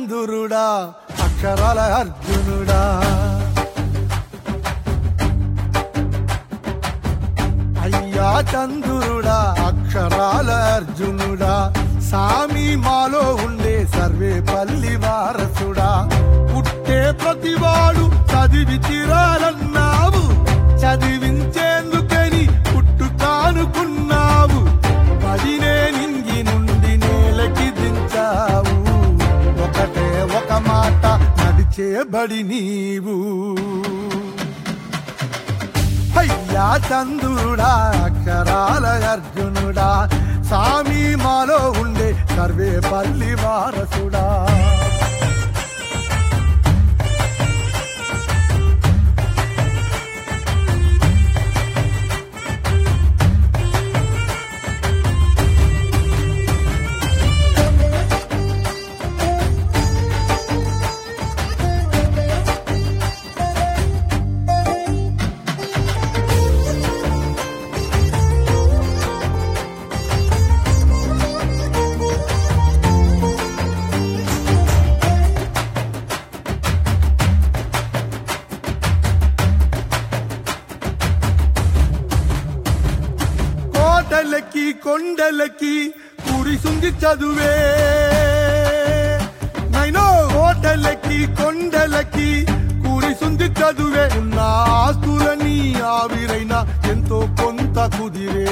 చందురుడా అక్షరాల అర్జునుడా అయ్యా చందురుడా అక్షరాల అర్జునుడా సామి మాలో ఉండే సర్వే పల్లి వారసుడా పుట్టే ప్రతివాడు చదివి తీరాలన్నావు చదివించేందుకని పుట్టుకానుకున్నావు పదినే నింగి నుండి నేలకి దించావు ఒకటే ఒక మాట నడిచే బడి నీవు అయ్యా చందుడా అక్షరాల అర్జునుడా సామి మాలో ఉండే సర్వే పల్లి వారసుడా కోటలకి కొండలకి కురిసుంది చదువే నైనో కోటలకి కొండలకి కురిసుంది చదువే ఉన్న ఆస్తులని ఆవిరైన ఎంతో కొంత కుదిరే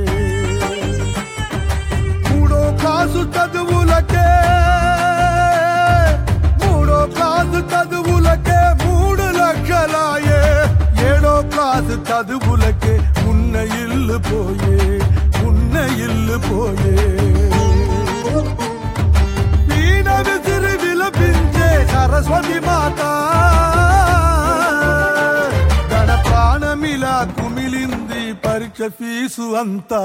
మూడో క్లాసు చదువులకే మూడో క్లాసు చదువులకే మూడు లక్షలాయే ఏడో క్లాసు చదువులకే ఉన్న ఇల్లు పోయే ఉన్న ఇల్లు పోయే వీణ విసిరి విలపించే సరస్వతి మాత గణ ప్రాణమిలా కుమిలింది పరీక్ష ఫీసు అంతా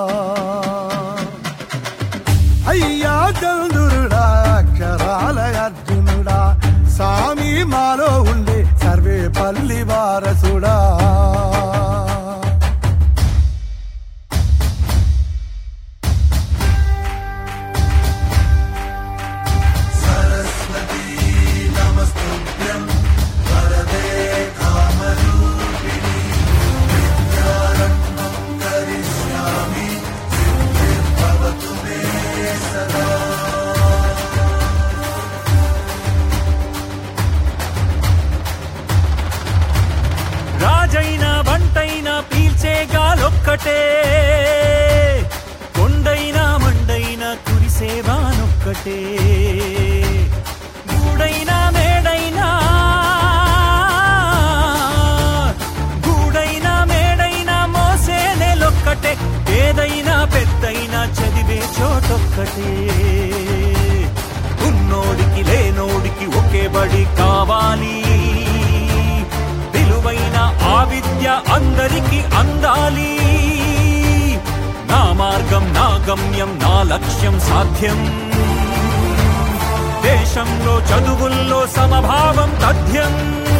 అయ్యా చంద్రుడా అక్షరాల అర్జునుడా సామి మాలో ఉండే సర్వే పల్లి వారసుడా రాజైనా బంటైనా పీల్చే గాలొక్కటే కొండైనా మండైనా కురిసేవానొక్కటే గూడైనా మేడైనా గూడైనా మేడైనా మోసే నెలొక్కటే ఏదైనా పెద్దైనా చదివే చోటొక్కటే ఉన్నోడికి లేనోడికి ఒకే బడి కావాలి విలువైన ఆ విద్య అందరికి అందాలి నా మార్గం నా గమ్యం నా లక్ష్యం సాధ్యం దేశంలో చదువుల్లో సమభావం తథ్యం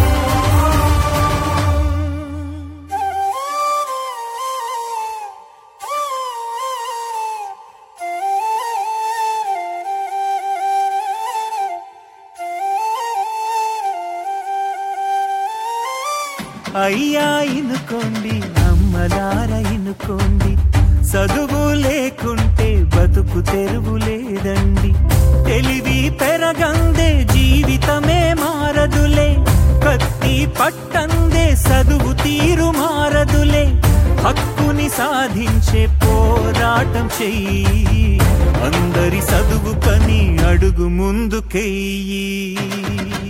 అయ్యా ఇనుకోండి అమ్మలార ఇనుకోండి చదువు లేకుంటే బతుకు తెరువు లేదండి తెలివి పెరగందే జీవితమే మారదులే కత్తి పట్టందే చదువు తీరు మారదులే హక్కుని సాధించే పోరాటం చెయ్యి అందరి చదువు కని అడుగు ముందుకెయ్యి